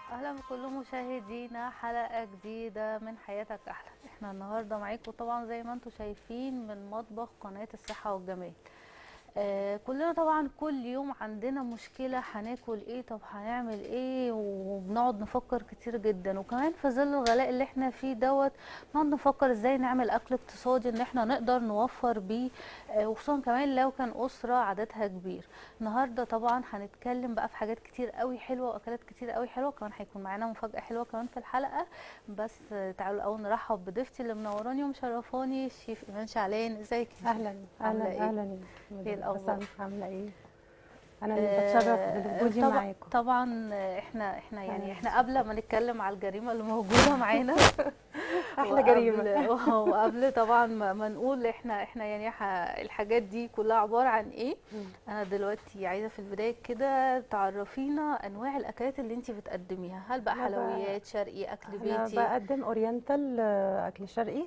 اهلا بكل مشاهدينا حلقه جديده من حياتك احلى احنا النهارده معاكم طبعا زي ما انتم شايفين من مطبخ قناه الصحه والجمال آه كلنا طبعا كل يوم عندنا مشكله هناكل ايه طب هنعمل ايه وبنقعد نفكر كتير جدا وكمان في ظل الغلاء اللي احنا فيه دوت بنقعد نفكر ازاي نعمل اكل اقتصادي ان احنا نقدر نوفر بيه آه وخصوصا كمان لو كان اسره عددها كبير النهارده طبعا هنتكلم بقى في حاجات كتير قوي حلوه واكلات كتير قوي حلوه كمان هيكون معانا مفاجاه حلوه كمان في الحلقه بس آه، تعالوا الاول نرحب بضيفتي اللي منوراني ومشرفاني الشيف ايمان شعلان ازيك يا شيف؟ اهلا عاملة اهلا إيه؟ اهلا إيه يا الأخبار؟ حسن عامله ايه انا اللي آه، بتشرف بوجودي طبعا معاكم طبعا آه، احنا احنا يعني أهلا. احنا قبل ما نتكلم على الجريمه اللي موجوده معانا احلى وقبل- جريمه وقبل طبعا ما ما نقول احنا احنا يعني ح- الحاجات دي كلها عباره عن ايه مم. انا دلوقتي عايزه في البدايه كده تعرفينا انواع الاكلات اللي انت بتقدميها هل بقى أنا بقى- حلويات شرقي اكل انا بيتي بقدم اورينتال آه، اكل شرقي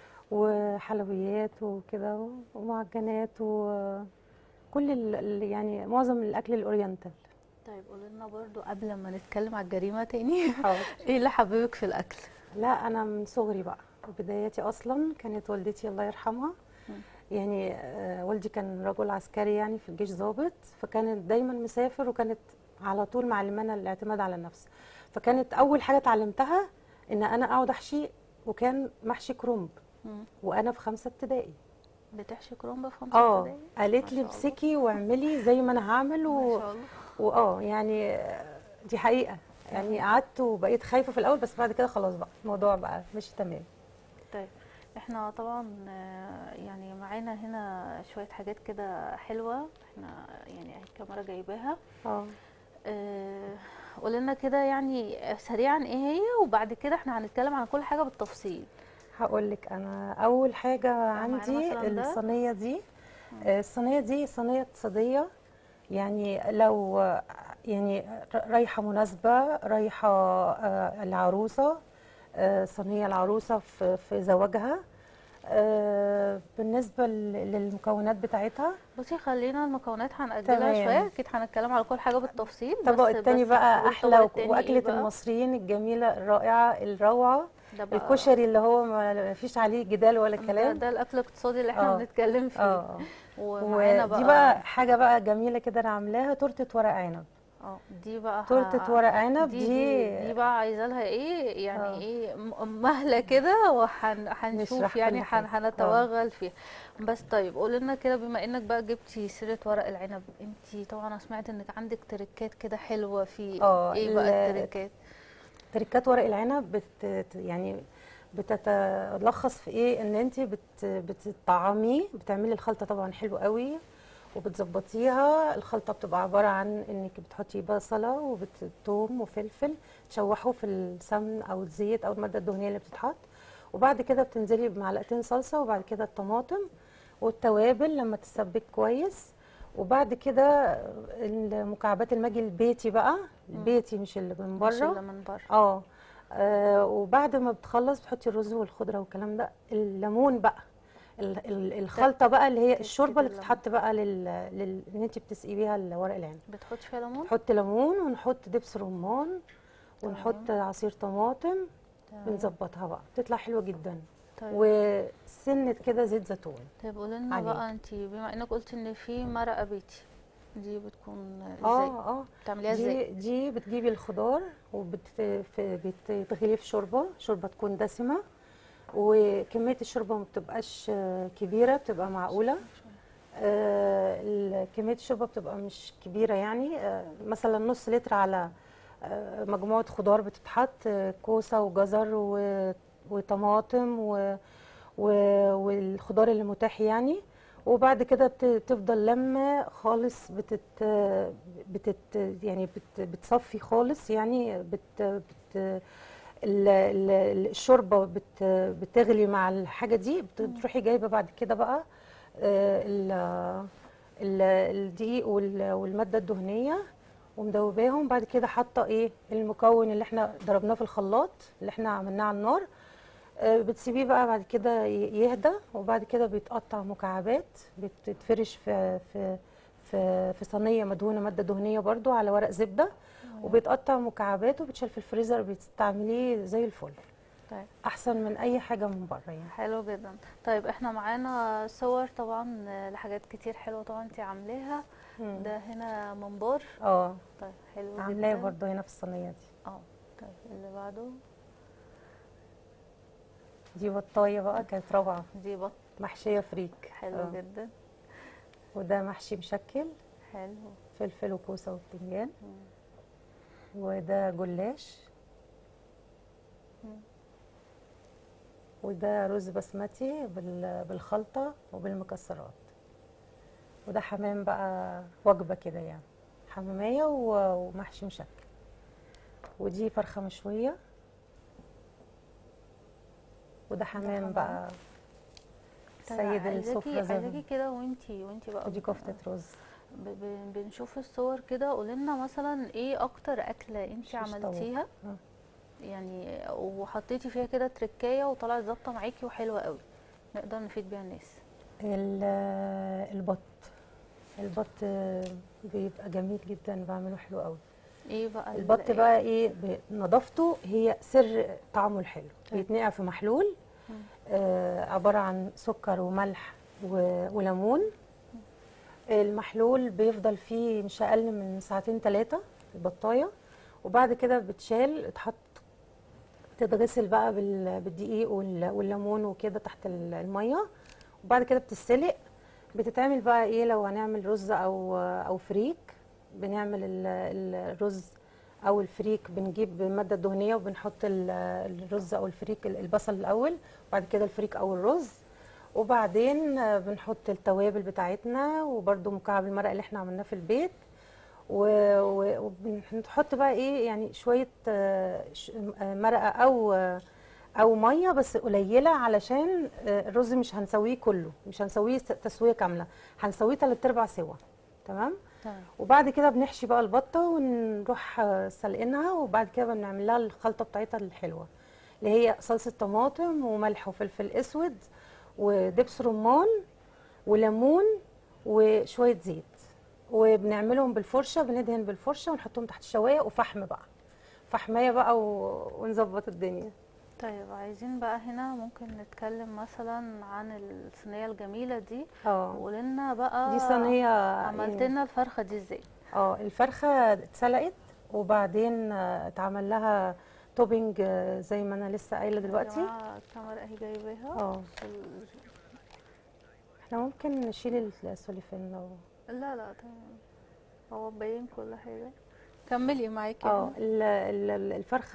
وحلويات وكده ومعجنات وكل ال- ال- يعني معظم الاكل الاورينتال طيب قولي لنا برضو قبل ما نتكلم على الجريمه تاني حاضر ايه اللي حببك في الاكل لا انا من صغري بقى بداياتي اصلا كانت والدتي الله يرحمها مم. يعني آه، والدي كان رجل عسكري يعني في الجيش ضابط فكانت دايما مسافر وكانت على طول معلمانا الاعتماد على النفس فكانت اول حاجه اتعلمتها ان انا اقعد احشي وكان محشي كرنب مم. وانا في خمسه ابتدائي بتحشي كرومبه في خمسه اه ابتدائي؟ قالت ما لي شاء الله. امسكي واعملي زي ما انا هعمل ما و... شاء الله واه يعني آه، دي حقيقه يعني قعدت وبقيت خايفه في الاول بس بعد كده خلاص بقى الموضوع بقى ماشي تمام طيب احنا طبعا آه، يعني معانا هنا شويه حاجات كده حلوه احنا يعني اهي الكاميرا جايباها اه آه، قولي لنا كده يعني سريعا ايه هي وبعد كده احنا هنتكلم عن كل حاجه بالتفصيل هقول لك انا اول حاجه عندي مثلاً ده. الصينيه دي آه، الصينيه دي صينيه اقتصاديه يعني لو آه، يعني ر- رايحه مناسبه رايحه آه، العروسه آه، صينيه العروسه في في زواجها آه، بالنسبه لل- للمكونات بتاعتها بصي خلينا المكونات هنأجلها تمام. شويه اكيد هنتكلم على كل حاجه بالتفصيل الطبق بس- التاني بس بقى الطبق احلى التاني إيه واكله بقى؟ المصريين الجميله الرائعه الروعه ده بقى الكشري اللي هو ما فيش عليه جدال ولا ده, كلام ده الاكل الاقتصادي اللي احنا آه. بنتكلم فيه اه ومعانا ودي بقى حاجه بقى جميله كده انا عاملاها تورته ورق عنب اه دي بقى ه- تورته ورق عنب دي, دي, دي, دي بقى عايزه لها ايه يعني آه. ايه م- مهله كده وهنشوف نشرح يعني كل حاجة. هن- هنتوغل فيها بس طيب قولي لنا كده بما انك بقى جبتي سيره ورق العنب انت طبعا انا سمعت انك عندك تركات كده حلوه في آه، ايه بقى ال- التركات تركات ورق العنب بت يعني بتتلخص في ايه ان انت بت بتطعميه بتعملي الخلطه طبعا حلو قوي وبتظبطيها الخلطه بتبقى عباره عن انك بتحطي بصله وثوم وفلفل تشوحوه في السمن او الزيت او الماده الدهنيه اللي بتتحط وبعد كده بتنزلي بمعلقتين صلصه وبعد كده الطماطم والتوابل لما تسبك كويس وبعد كده المكعبات الماجي البيتي بقى البيتي مش اللي من مش بره اللي من بره اه آه، وبعد ما بتخلص بتحطي الرز والخضره والكلام ده الليمون بقى ال- ال- الخلطه بقى اللي هي تسقية الشوربه اللي الليمون. بتتحط بقى لل, لل... ان انت بتسقي بيها ورق العنب بتحطي فيها ليمون نحط ليمون ونحط دبس رمان ونحط عصير طماطم تمام. بنظبطها بقى بتطلع حلوه جدا طيب وسنه كده زيت زيتون طيب قولي لنا عليه. بقى انت بما انك قلت ان في مرقه بيتي دي بتكون ازاي اه اه بتعمليها دي ازاي دي بتجيبي الخضار وبتغليه في شوربه شوربه تكون دسمه وكميه الشوربه ما بتبقاش آه، كبيره بتبقى معقوله آه، ال- كميه الشوربه بتبقى مش كبيره يعني آه، مثلا نص لتر على آه، مجموعه خضار بتتحط آه، كوسه وجزر و- وطماطم و- و- والخضار اللي متاح يعني وبعد كده بت- بتفضل لما خالص بتت بتت يعني بت بتصفي خالص يعني بت بت ال- ال- الشوربه بت بتغلي مع الحاجه دي بت- بتروحي جايبه بعد كده بقى آه، ال- ال- الدقيق وال- والماده الدهنيه ومدوباهم بعد كده حاطه ايه المكون اللي احنا ضربناه في الخلاط اللي احنا عملناه على النار آه، بتسيبيه بقى بعد كده ي- يهدى وبعد كده بيتقطع مكعبات بتتفرش في في في في صينيه مدهونه ماده دهنيه برضو على ورق زبده وبيتقطع مكعبات وبتشال في الفريزر بتستعمليه زي الفل طيب احسن من اي حاجه من بره يعني حلو جدا طيب احنا معانا صور طبعا لحاجات كتير حلوه طبعا انت عاملاها مم. ده هنا منبار اه طيب حلو عاملاه جدا برضه هنا في الصينيه دي اه طيب اللي بعده دي بطايه بقى كانت روعه دي بط محشيه فريك حلو آه. جدا وده محشي مشكل حلو فلفل وكوسه وبتنجان مم. وده جلاش مم. وده رز بسمتي بال- بالخلطه وبالمكسرات وده حمام بقى وجبه كده يعني حماميه و- ومحشي مشكل ودي فرخه مشويه وده حمام حمام. بقى طيب سيد عايزاكي السفره زي عايزاكي ما كده وانتي وانتي بقى ودي كفته رز ب- ب- بنشوف الصور كده قولي لنا مثلا ايه اكتر اكله انت شيش عملتيها آه. يعني وحطيتي فيها كده تركايه وطلعت ظابطه معاكي وحلوه قوي نقدر نفيد بيها الناس ال- البط البط بيبقى جميل جدا بعمله حلو قوي ايه بقى ال- البط بقى ايه ب- نظافته هي سر طعمه الحلو طيب. بيتنقع في محلول مم. آه عباره عن سكر وملح و- وليمون المحلول بيفضل فيه مش اقل من ساعتين ثلاثه البطايه وبعد كده بتشال تحط تتغسل بقى بال- بالدقيق وال- والليمون وكده تحت ال- الميه وبعد كده بتتسلق بتتعمل بقى ايه لو هنعمل رز او او فريك بنعمل ال- ال- الرز او الفريك بنجيب الماده الدهنيه وبنحط ال- الرز او الفريك البصل الاول وبعد كده الفريك او الرز وبعدين آه، بنحط التوابل بتاعتنا وبرده مكعب المرق اللي احنا عملناه في البيت و- و- وبنحط بقى ايه يعني شويه آه، ش- آه، مرقه او آه، او ميه بس قليله علشان آه، الرز مش هنسويه كله مش هنسويه س- تسويه كامله هنسويه تلات ارباع سوا تمام تمام وبعد كده بنحشي بقى البطه ونروح آه، سلقينها وبعد كده بنعمل لها الخلطه بتاعتها الحلوه اللي هي صلصه طماطم وملح وفلفل اسود ودبس رمان وليمون وشويه زيت وبنعملهم بالفرشه بندهن بالفرشه ونحطهم تحت الشوايه وفحم بقى فحمايه بقى و... ونظبط الدنيا طيب عايزين بقى هنا ممكن نتكلم مثلا عن الصينيه الجميله دي اه وقولي لنا بقى دي صينيه عملت يعني- لنا الفرخه دي ازاي اه الفرخه اتسلقت وبعدين آه، اتعمل لها توبينج آه، زي ما انا لسه قايله يا دلوقتي جماعة الكاميرا اهي جايباها اه ال- احنا ممكن نشيل السوليفين لو لا لا تمام هو باين كل حاجه كملي معاكي اه ال- ال- ال- الفرخه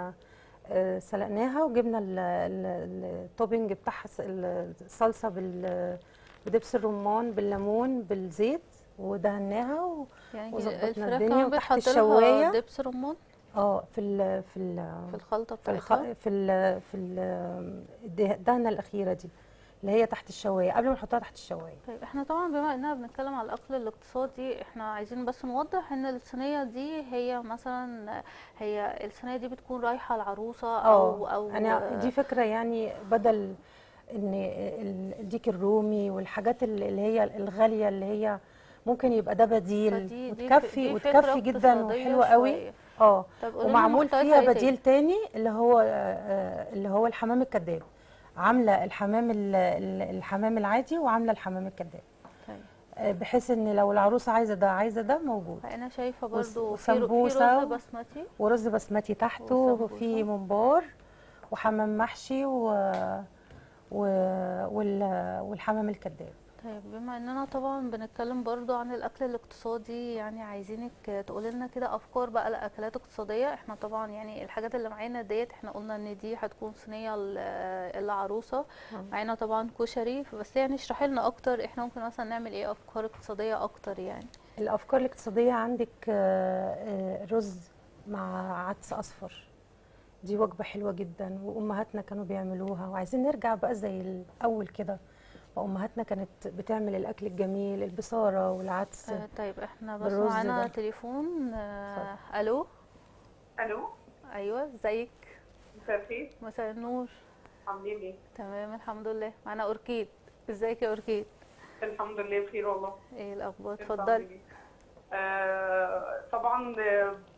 آه، سلقناها وجبنا ال- ال- التوبينج بتاعها س- ال- الصلصه بال بدبس الرمان بالليمون بالزيت ودهناها و... يعني وظبطنا الفراخ الدنيا كمان وتحت بتحط الشواية. لها دبس رمان اه في ال في ال في الخلطه في الخ... بتاعتها في ال في ال- الدهنه الاخيره دي اللي هي تحت الشوايه قبل ما نحطها تحت الشوايه طيب احنا طبعا بما اننا بنتكلم على الاكل الاقتصادي احنا عايزين بس نوضح ان الصينيه دي هي مثلا هي الصينيه دي بتكون رايحه العروسه او اه او انا دي فكره يعني بدل ان ال- الديك الرومي والحاجات ال- اللي هي الغاليه اللي هي ممكن يبقى ده بديل فدي- دي وتكفي دي فكرة وتكفي جدا اقتصادية وحلوه قوي شوية. اه طب قولي لنا ومعمول محتوياتها فيها ايه بديل تاني اللي هو آه، آه، اللي هو الحمام الكذاب عامله الحمام ال- ال- الحمام العادي وعامله الحمام الكذاب طيب آه، بحيث ان لو العروسه عايزه ده عايزه ده موجود فانا شايفه وس- برضو في رو- في وسمبوسة رز بسمتي ورز بسمتي تحته وسمبوسة. وفي ممبار وحمام محشي و... و... وال... والحمام الكذاب طيب بما اننا طبعا بنتكلم برضو عن الاكل الاقتصادي يعني عايزينك تقولي لنا كده افكار بقى لاكلات اقتصاديه احنا طبعا يعني الحاجات اللي معانا ديت احنا قلنا ان دي هتكون صينيه ل- العروسه معانا طبعا كشري بس يعني اشرحي لنا اكتر احنا ممكن مثلا نعمل ايه افكار اقتصاديه اكتر يعني الافكار الاقتصاديه عندك آه، آه، رز مع عدس اصفر دي وجبه حلوه جدا وامهاتنا كانوا بيعملوها وعايزين نرجع بقى زي الاول كده وامهاتنا كانت بتعمل الاكل الجميل البصاره والعدس آه طيب احنا بس بالرز معانا ده. تليفون آه الو الو ايوه ازيك مساء الخير مساء النور عاملين ايه؟ تمام الحمد لله معانا اوركيد ازيك يا اوركيد الحمد لله بخير والله ايه الاخبار انت اتفضلي عامل ايه؟ آه طبعا آه،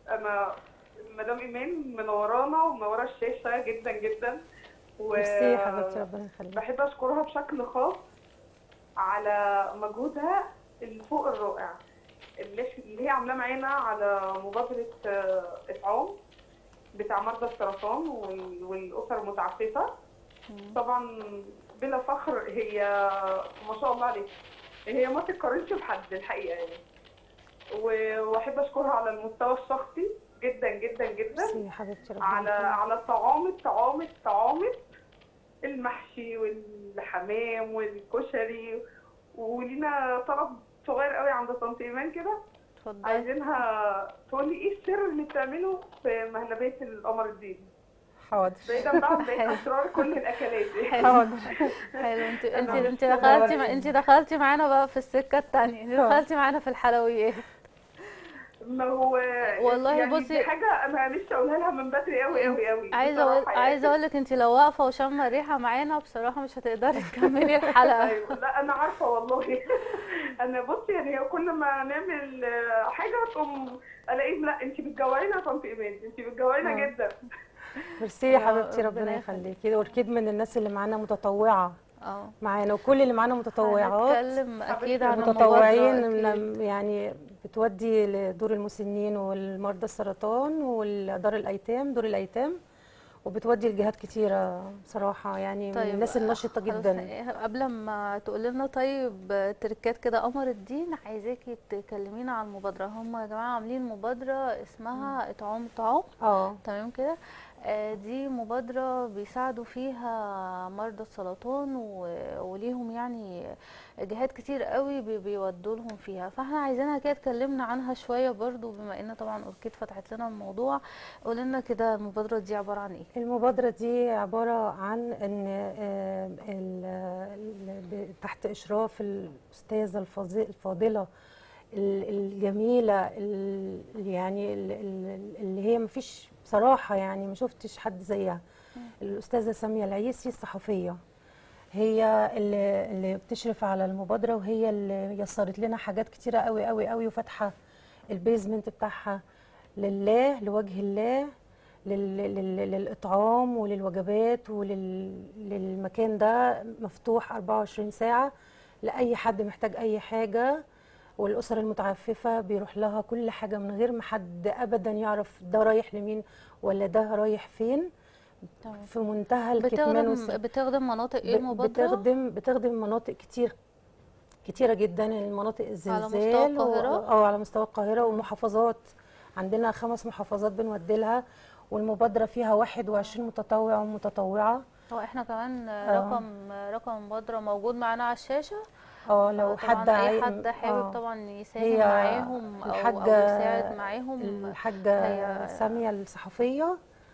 انا مدام ايمان منورانا ومنوره الشاشه جدا جدا و ميرسي يا حبيبتي ربنا يخليك بحب اشكرها بشكل خاص على مجهودها الفوق الرائع اللي اللي هي عاملاه معانا على مبادره آه، اطعام بتاع مرضى السرطان وال- والاسر المتعففه طبعا بلا فخر هي ما شاء الله عليها هي ما تتقارنش بحد الحقيقه يعني و- واحب اشكرها على المستوى الشخصي جدا جدا جدا ميرسي يا حبيبتي ربنا على يخليك. على الطعام الطعام الطعام المحشي والحمام والكشري ولينا طلب صغير قوي عند طنط ايمان كده اتفضلي عايزينها تقولي ايه السر اللي بتعمله في مهلبية القمر الدين حاضر بعيدا بقى عن بقية اسرار كل الاكلات حلو حاضر حلو انت انت أنا انت مش دخلتي مدورة. انت دخلتي معانا بقى في السكه التانية انت اه. دخلتي معانا في الحلويات ما هو والله يعني بصي- دي حاجة انا نفسي اقولها لها من بدري قوي قوي قوي عايزه اقول بصراحة يعني. عايزه اقول لك انت لو واقفه وشامه الريحه معانا بصراحه مش هتقدري تكملي الحلقه ايوه لا انا عارفه والله انا بصي يعني هي كل ما نعمل آه، حاجه تقوم الاقيهم لا انت بتجوعينا يا طنط ايمان انت بتجوعينا اه. جدا ميرسي يا يا حبيبتي ربنا ربنا يخليك. يخليكي واكيد من الناس اللي معانا متطوعه اه معانا وكل اللي معانا متطوعات هنتكلم اكيد عن متطوعين المبادرة أكيد. لم- يعني بتودي لدور المسنين والمرضى السرطان ودار الايتام دور الايتام وبتودي لجهات كتيره بصراحه يعني من طيب الناس النشطه خلاص، جدا إيه، قبل ما تقول لنا طيب تركات كده قمر الدين عايزاكي تكلمينا عن المبادره هم يا جماعه عاملين مبادره اسمها اطعام طعام اه تمام كده آه، دي مبادرة بيساعدوا فيها مرضى السرطان و- وليهم يعني جهات كتير قوي بي- بيودوا لهم فيها فاحنا عايزينها كده تكلمنا عنها شوية برضو بما ان طبعا اوركيد فتحت لنا الموضوع قول لنا كده المبادرة دي عبارة عن ايه المبادرة دي عبارة عن ان آه، ال- ال- ب- تحت اشراف الاستاذة الفظي- الفاضلة ال- الجميلة ال- يعني ال- ال- اللي هي مفيش بصراحة يعني ما شفتش حد زيها الأستاذة سامية العيسي الصحفية هي اللي, اللي بتشرف على المبادرة وهي اللي يسرت لنا حاجات كتيرة قوي قوي قوي وفاتحة البيزمنت بتاعها لله لوجه الله لل... لل... للإطعام وللوجبات وللمكان ده مفتوح 24 ساعة لأي حد محتاج أي حاجة والأسر المتعففة بيروح لها كل حاجة من غير ما حد أبدا يعرف ده رايح لمين ولا ده رايح فين تمام. في منتهى الكتمان بتخدم والس... بتخدم مناطق ايه ب- المبادرة بتخدم بتخدم مناطق كتير كتيرة جدا المناطق الزلزال مستوى و- القاهرة؟ اه على مستوى القاهرة ومحافظات عندنا خمس محافظات بنودي لها والمبادرة فيها 21 متطوع ومتطوعة هو احنا كمان آه. رقم رقم المبادرة موجود معانا على الشاشة اه لو طبعاً حد اي عاي- حد حابب آه. طبعا يساهم هي معاهم او او الحاجة يساعد معاهم الحاجة هي- سامية الصحفية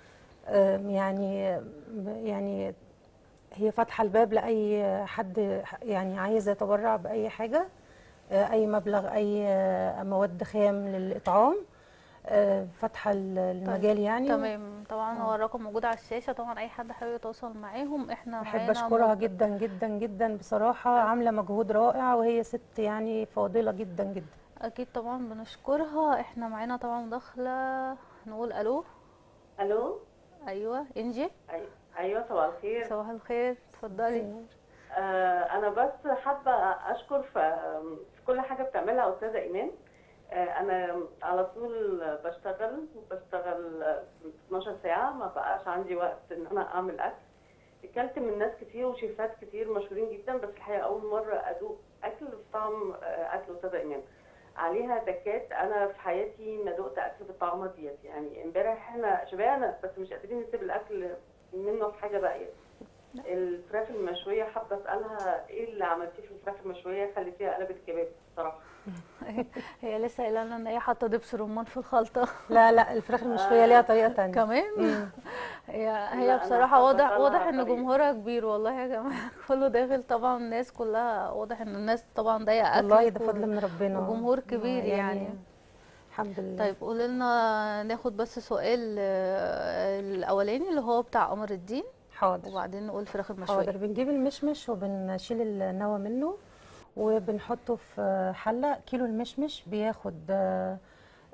آم، يعني يعني هي فاتحة الباب لأي حد يعني عايز يتبرع بأي حاجة آه، أي مبلغ أي آه، مواد خام للإطعام آه، فاتحة المجال يعني تمام طبعا هو آه. الرقم موجود على الشاشة طبعا اي حد حابب يتواصل معاهم احنا بحب معانا أشكرها مب- جدا جدا جدا بصراحة عاملة مجهود رائع وهي ست يعني فاضلة جدا جدا اكيد طبعا بنشكرها احنا معانا طبعا مداخلة نقول الو الو ايوه انجي أي- ايوه صباح الخير صباح الخير اتفضلي آه انا بس حابه اشكر في في كل حاجه بتعملها استاذه ايمان آه انا على طول بشتغل بشتغل آه، 12 ساعه ما بقاش عندي وقت ان انا اعمل اكل اكلت من ناس كتير وشيفات كتير مشهورين جدا بس الحقيقه اول مره ادوق اكل بطعم آه، اكل استاذه ايمان عليها تكات انا في حياتي ما دقت اكل بالطعمه ديت يعني امبارح احنا شبعنا بس مش قادرين نسيب الاكل منه في حاجه باقيه الفراخ المشويه حابه اسالها ايه اللي عملتيه في الفراخ المشويه خليتيها قلبت كباب بصراحه هي لسه قايله لنا ان هي حاطه دبس رمان في الخلطه لا لا الفراخ المشوية ليها طريقة تانية كمان مم. هي أنا هي بصراحه حابة واضح أطلع واضح ان طريقة. جمهورها كبير والله يا جماعه كله داخل طبعا الناس كلها واضح ان الناس طبعا ضايقه اكل والله ده فضل من ربنا وجمهور كبير آه، يعني الحمد لله طيب قولي لنا ناخد بس سؤال آه، الاولاني اللي هو بتاع قمر الدين حاضر وبعدين نقول فراخ المشويه حاضر بنجيب المشمش وبنشيل النوى منه وبنحطه في حلة كيلو المشمش بياخد آه،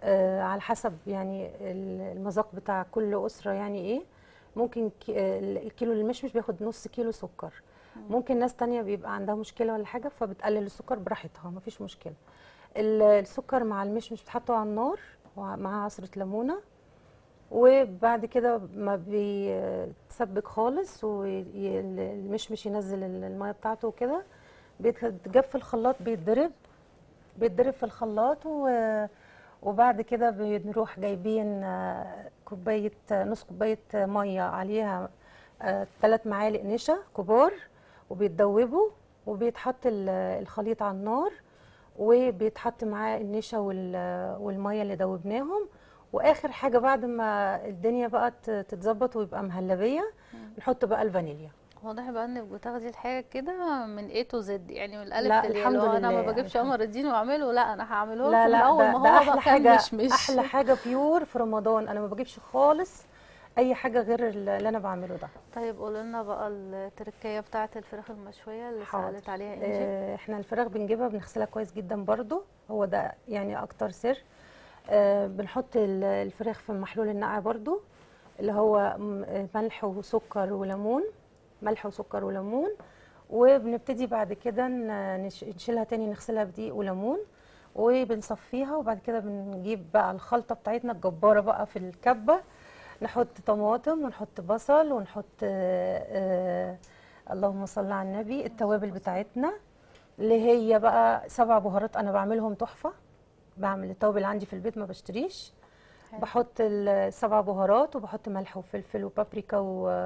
آه، على حسب يعني ال- المذاق بتاع كل اسره يعني ايه ممكن ك- آه، الكيلو المشمش بياخد نص كيلو سكر ممكن ناس تانية بيبقى عندها مشكله ولا حاجه فبتقلل السكر براحتها مفيش مشكله ال- السكر مع المشمش بتحطه على النار ومع عصره ليمونه وبعد كده ما بيتسبك خالص والمشمش ينزل ال- الميه بتاعته وكده بيتجاب في الخلاط بيتضرب بيتضرب في الخلاط و وبعد كده بنروح جايبين آه، كوبايه آه، نص كوبايه آه، ميه عليها ثلاث معالق نشا كبار وبيتدوبوا وبيتحط ال- الخليط على النار وبيتحط معاه النشا وال- والميه اللي دوبناهم واخر حاجه بعد ما الدنيا بقى ت- تتظبط ويبقى مهلبيه نحط بقى الفانيليا واضح بقى انك بتاخدي الحاجه كده من A to Z يعني من الالف لا، للياء الحمد اللي هو انا لله، ما بجيبش الحمد- قمر الدين واعمله لا انا هعمله لا لكم من لا اول ده, ما ده هو احلى بقى كان حاجه مشمش احلى حاجه بيور في رمضان انا ما بجيبش خالص اي حاجه غير اللي انا بعمله ده طيب قولوا لنا بقى التركية بتاعة الفراخ المشوية اللي حاضر. سألت عليها انجي آه، احنا الفراخ بنجيبها بنغسلها كويس جدا برضو هو ده يعني اكتر سر آه، بنحط ال- الفراخ في محلول النقع برضو اللي هو م- آه، ملح وسكر وليمون ملح وسكر وليمون وبنبتدي بعد كده ن- نش- نشيلها تاني نغسلها بدقيق وليمون وبنصفيها وبعد كده بنجيب بقى الخلطة بتاعتنا الجبارة بقى في الكبة نحط طماطم ونحط بصل ونحط آه، آه، اللهم صل على النبي التوابل بتاعتنا اللي هي بقى سبع بهارات انا بعملهم تحفه بعمل التوابل عندي في البيت ما بشتريش حلو. بحط السبع بهارات وبحط ملح وفلفل وبابريكا و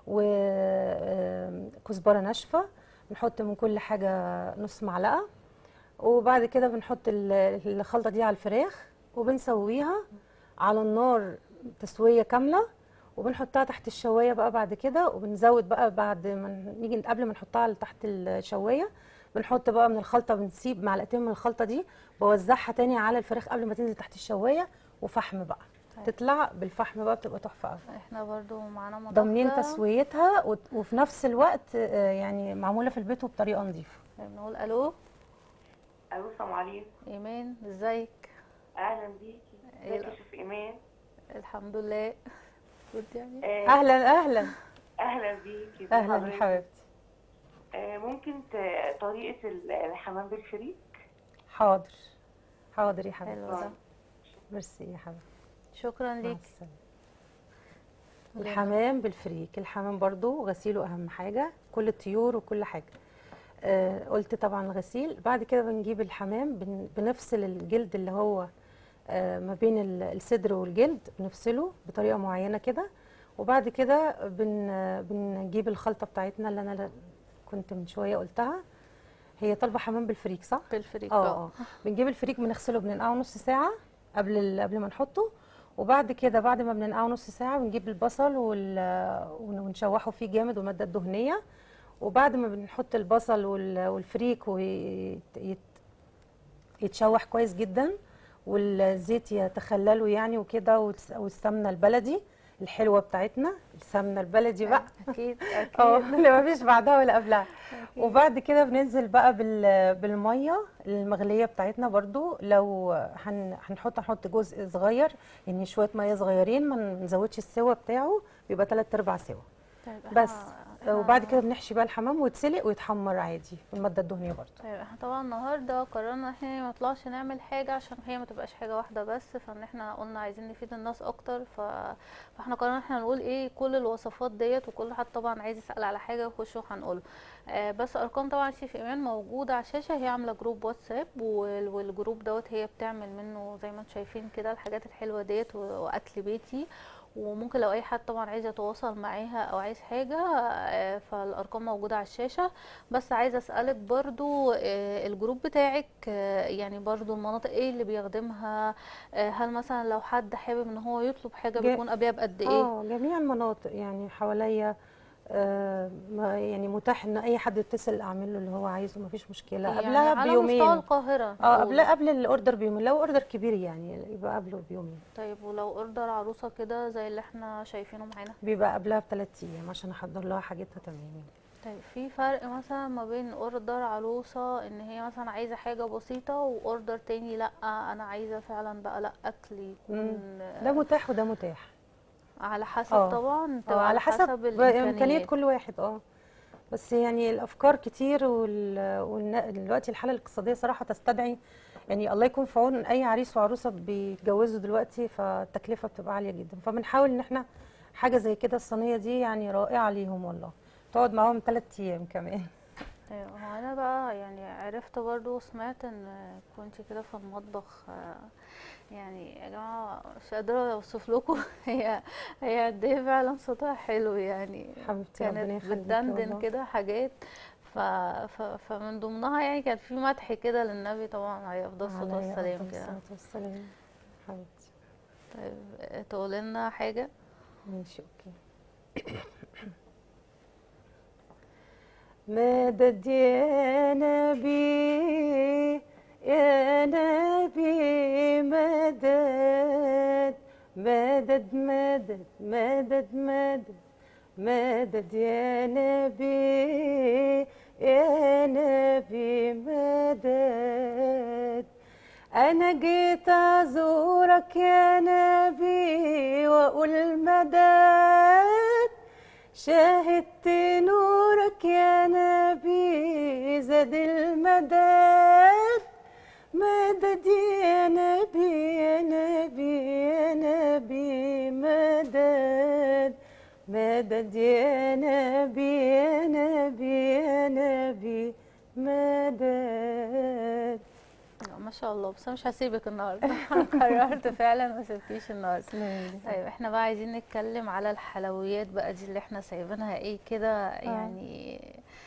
وكزبره ناشفه بنحط من كل حاجه نص معلقه وبعد كده بنحط ال- الخلطه دي على الفراخ وبنسويها على النار تسويه كامله وبنحطها تحت الشوايه بقى بعد كده وبنزود بقى بعد ما نيجي قبل ما نحطها على تحت الشوايه بنحط بقى من الخلطه بنسيب معلقتين من الخلطه دي بوزعها تاني على الفراخ قبل ما تنزل تحت الشوايه وفحم بقى طيب. تطلع بالفحم بقى بتبقى تحفه قوي احنا برضو معانا مضافة ضامنين تسويتها وت- وفي نفس الوقت آه، يعني معموله في البيت وبطريقه نظيفه بنقول الو الو السلام عليكم ايمان ازيك اهلا بيكي إيه ازيك يا شيف ايمان الحمد لله كنت يعني آه، اهلا اهلا اهلا بيكي ازي اهلا حضرتك؟ يا حبيبتي آه، ممكن ت- طريقه ال- الحمام بالفريك حاضر حاضر يا حبيبتي حلو ده ميرسي يا حبيبتي شكرا مع ليك السلامة. الحمام بالفريك الحمام برضو غسيله اهم حاجه كل الطيور وكل حاجه آه قلت طبعا الغسيل بعد كده بنجيب الحمام بن بنفصل الجلد اللي هو آه ما بين ال- الصدر والجلد بنفصله بطريقه معينه كده وبعد كده بن بنجيب الخلطه بتاعتنا اللي انا ل- كنت من شويه قلتها هي طالبه حمام بالفريك صح بالفريك اه اه بنجيب الفريك بنغسله بننقعه نص ساعه قبل ال- قبل ما نحطه وبعد كده بعد ما بننقعه نص ساعه بنجيب البصل وال- ون- ونشوحه فيه جامد وماده دهنيه وبعد ما بنحط البصل وال- والفريك ويتشوح كويس جدا والزيت يتخلله يعني وكده والس- والسمنه البلدي الحلوه بتاعتنا السمنه البلدي بقى اكيد اه اكيد اللي ما فيش بعدها ولا قبلها وبعد كده بننزل بقى بال- بالميه المغليه بتاعتنا برضو لو هن- هنحط هنحط جزء صغير يعني شويه ميه صغيرين ما نزودش السوا بتاعه بيبقى 3 ارباع سوا طيب بس إحنا- وبعد إحنا- كده بنحشي بقى الحمام ويتسلق ويتحمر عادي بالماده الدهنيه برضو طيب احنا طبعا النهارده قررنا ان احنا ما نطلعش نعمل حاجه عشان هي ما تبقاش حاجه واحده بس فان احنا قلنا عايزين نفيد الناس اكتر ف... فاحنا قررنا ان احنا نقول ايه كل الوصفات ديت وكل حد طبعا عايز يسال على حاجه يخش هنقوله آه بس ارقام طبعا شيف ايمان موجوده على الشاشه هي عامله جروب واتساب وال- والجروب دوت هي بتعمل منه زي ما انتم شايفين كده الحاجات الحلوه ديت و- واكل بيتي وممكن لو اي حد طبعا عايز يتواصل معاها او عايز حاجه آه، فالارقام موجوده على الشاشه بس عايزه اسالك برضو آه، الجروب بتاعك آه، يعني برضو المناطق ايه اللي بيخدمها آه، هل مثلا لو حد حابب ان هو يطلب حاجه جا- بيكون قبلها بقد ايه اه جميع المناطق يعني حواليا آه ما- يعني متاح ان اي حد يتصل اعمل له اللي هو عايزه ما فيش مشكله يعني قبلها على بيومين مستوى القاهره اه نقول. قبل قبل الاوردر بيومين لو اوردر كبير يعني يبقى قبله بيومين طيب ولو اوردر عروسه كده زي اللي احنا شايفينه معانا بيبقى قبلها بثلاث ايام عشان احضر لها حاجتها تمام طيب في فرق مثلا ما بين اوردر عروسة ان هي مثلا عايزة حاجة بسيطة واوردر تاني لا انا عايزة فعلا بقى لا اكل يكون ده متاح وده متاح على حسب آه. طبعا اه تبقى على حسب الامكانيات امكانيه كل واحد اه بس يعني الافكار كتير وال... والن... دلوقتي الحاله الاقتصاديه صراحه تستدعي يعني الله يكون في عون اي عريس وعروسه بيتجوزوا دلوقتي فالتكلفه بتبقى عاليه جدا فبنحاول ان احنا حاجه زي كده الصينيه دي يعني رائعه ليهم والله تقعد معاهم ثلاث ايام كمان ايوه هو انا بقى يعني عرفت برضو وسمعت ان كنت كده في المطبخ آه، يعني يا جماعه مش قادره اوصف لكم هي هي قد ايه فعلا صوتها حلو يعني حبيبتي ربنا كانت يخليكي بتدندن والله. كده حاجات ف... ف... فمن ضمنها يعني كان في مدح كده للنبي طبعا عليه افضل الصلاه عليه والسلام أفضل كده الصلاة والسلام حبيبتي طيب تقول لنا حاجه ماشي اوكي مدد يا نبي يا نبي مدد مدد مدد مدد مدد مدد يا نبي يا نبي مدد أنا جيت أزورك يا نبي وأقول مدد شاهدت نورك يا نبي زاد المدد مدد يا نبي يا نبي يا نبي مدد مدد يا نبي يا نبي يا نبي مدد لا، ما شاء الله بس أنا مش هسيبك النهارده أنا قررت فعلا ما سيبكيش النهارده تسلمي طيب احنا بقى عايزين نتكلم على الحلويات بقى دي اللي احنا سايبينها ايه كده يعني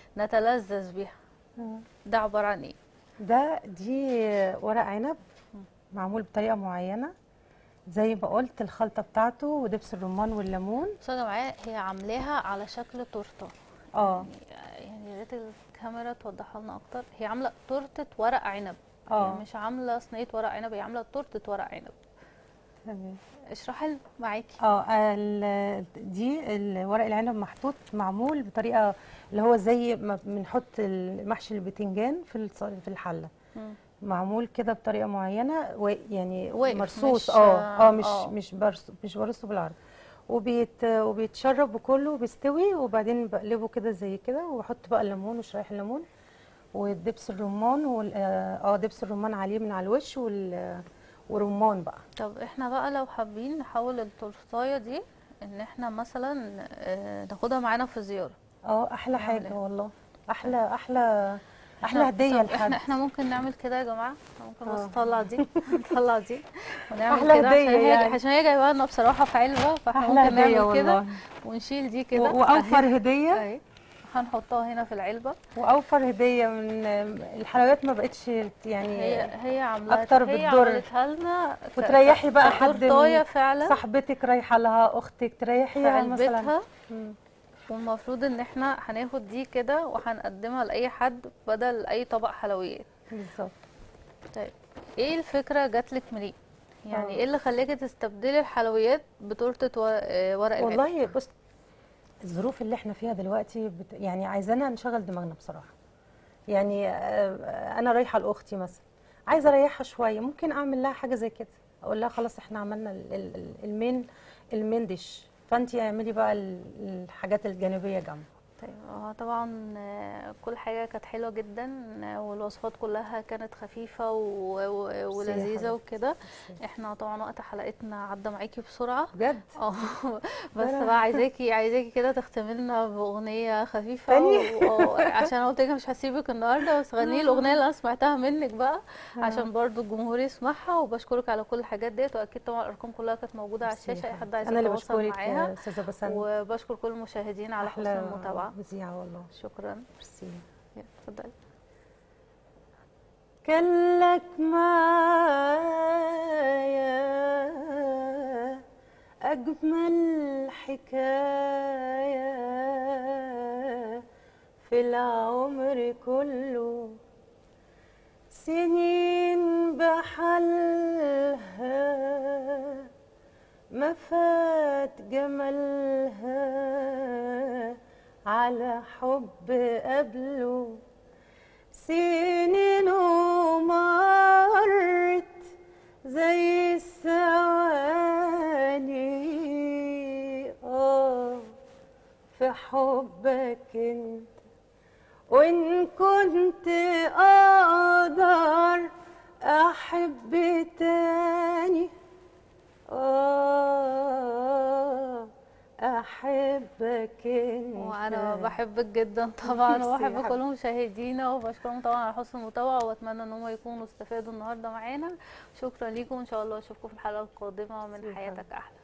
نتلذذ بيها آه. ده عبارة عن ايه ده دي ورق عنب معمول بطريقه معينه زي ما قلت الخلطه بتاعته ودبس الرمان والليمون بصوا يا جماعه هي عاملاها على شكل تورته اه يعني يعني يا ريت الكاميرا توضحها لنا اكتر هي عامله تورته ورق عنب اه هي مش عامله صينيه ورق عنب هي عامله تورته ورق عنب تمام اشرحي لنا معاكي اه ال- دي ال- ورق العنب محطوط معمول بطريقه اللي هو زي ما بنحط المحشي البتنجان في الص- في الحله مم. معمول كده بطريقه معينه ويعني واقف، مرصوص مش- اه اه مش آه. مش برص مش برصه بالعرض وبيت وبيتشرب وكله بيستوي وبعدين بقلبه كده زي كده واحط بقى الليمون وشرايح الليمون ودبس الرمان وال- اه دبس الرمان عليه من على الوش وال ورمان بقى طب احنا بقى لو حابين نحول التورتايه دي ان احنا مثلا آه، ناخدها معانا في زياره اه احلى نعمل حاجه إيه؟ والله احلى احلى احلى إحنا- هديه طب لحد احنا احنا ممكن نعمل كده يا جماعه إحنا ممكن بس آه. نطلع دي نطلع دي ونعمل أحلى كده هدية عشان هي يعني. عشان هي جايبه لنا بصراحه في علبه فاحنا احلى ممكن هديه نعمل كده والله ونشيل دي و- كده واوفر هديه اهي هنحطها هنا في العلبه واوفر هديه من الحلويات ما بقتش يعني هي هي عاملاها أكتر هي بتضر. عملتها لنا ك- وتريحي بقى حد كتورتاية من فعلا صاحبتك رايحه لها اختك في تريحيها مثلا علبتها مم. والمفروض ان احنا هناخد دي كده وهنقدمها لاي حد بدل اي طبق حلويات بالظبط طيب ايه الفكره جاتلك منين يعني آه. ايه اللي خلاكي تستبدلي الحلويات بتورته و- آه، ورق العنب والله بص الظروف اللي احنا فيها دلوقتي بت... يعني عايزانا نشغل دماغنا بصراحه يعني آه، انا رايحه لاختي مثلا عايزه اريحها شويه ممكن اعمل لها حاجه زي كده اقول لها خلاص احنا عملنا ال- ال- ال- المين المين ديش فانت اعملي بقى ال- الحاجات الجانبيه جنبه طيب هو طبعا آه، كل حاجه كانت حلوه جدا آه، والوصفات كلها كانت خفيفه و- و- ولذيذه حبيبتي. وكده احنا طبعا وقت حلقتنا عدى معاكي بسرعه بجد اه بس أنا- بقى عايزاكي عايزاكي كده تختمي لنا باغنيه خفيفه تاني؟ و... و- عشان أنا قلت لك مش هسيبك النهارده بس غني لي الاغنيه اللي انا سمعتها منك بقى عشان برضو الجمهور يسمعها وبشكرك على كل الحاجات ديت واكيد طبعا الارقام كلها كانت موجوده على ميرسي يا الشاشه اي حد حبيبتي. عايز انا اللي يتواصل بشكرك معاها يا استاذه بسنت وبشكر كل المشاهدين على حسن احلى المتابعه مذيعه والله شكرا ميرسي يلا، اتفضلي كان لك معايا أجمل حكاية في العمر كله سنين بحالها ما فات جمالها على حب قبله سنين ومرت زي الثواني اه في حبك انت وان كنت اقدر احب تاني اه احبك انت وانا بحبك جدا طبعا ميرسي يا وبحب حبيبتي. كل مشاهدينا وبشكرهم طبعا على حسن المتابعه واتمنى ان هم يكونوا استفادوا النهارده معانا شكرا ليكم ان شاء الله اشوفكم في الحلقه القادمه من ميرسي يا حياتك احلى